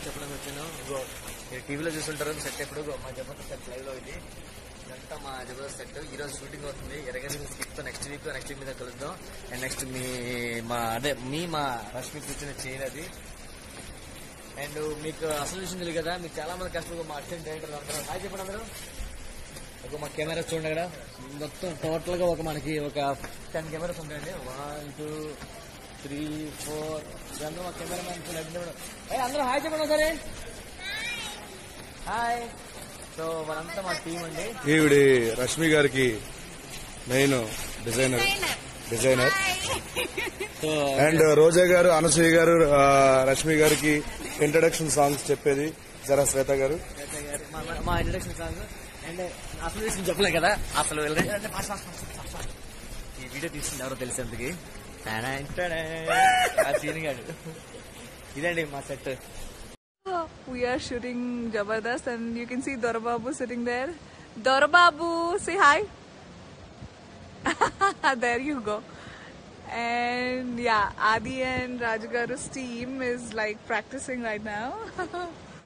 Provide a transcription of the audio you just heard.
చెప్పడానికి వచ్చాను ఇగో మీరు టీవీలో చూస్తుంటారు సెట్ ఎప్పుడు ఇగో మా జబర్దస్త్ సెట్ లైవ్ లో ఇది ఇదంతా మా జబర్దస్త్ సెట్ ఈ రోజు షూటింగ్ అవుతుంది ఎరగని స్కిప్ తో నెక్స్ట్ వీక్ నెక్స్ట్ వీక్ మీద కలుద్దాం అండ్ నెక్స్ట్ మీ మా అదే మీ మా రష్మి కూర్చున్న చైర్ అది అండ్ మీకు అసలు విషయం తెలియదు కదా మీకు చాలా మంది కష్టపడి మా అసిస్టెంట్ డైరెక్టర్ అందరూ హాయ్ చెప్పండి అందరూ ఒక మా కెమెరా చూడండి కదా మొత్తం టోటల్ గా ఒక మనకి ఒక టెన్ కెమెరాస్ ఉంటాయండి వన్ టూ త్రీ ఫోర్ ఇదంతా మా కెమెరా మ్యాన్ అందరూ హాయ్ చెప్పండి సరే హాయ్ సో మనంతా మా టీం అండి ఈవిడి రష్మి గారికి main designer designer so and Roja garu Anasuya గారు ఆ, రష్మి గారికి ఇంట్రడక్షన్ సాంగ్స్ చెప్పేది జరా శ్వేత గారు శ్వేత గారు, మా- మా- మా ఇంట్రడక్షన్ సాంగ్ అండ్ అసలు విషయం చెప్పలే కదా అసలు వెళ్ళండి అంటే fast, fast, fast, fast, fast. ఈ వీడియో తీసింది ఎవరో తెలిసేందుకు ఆ సీన్ గాడు ఇదండి మా set We are shooting Jabardast and you can see Dorababu sitting there. Dorababu, say hi. there you go. And yeah, Adi and Rajagaru's team is like practicing right now.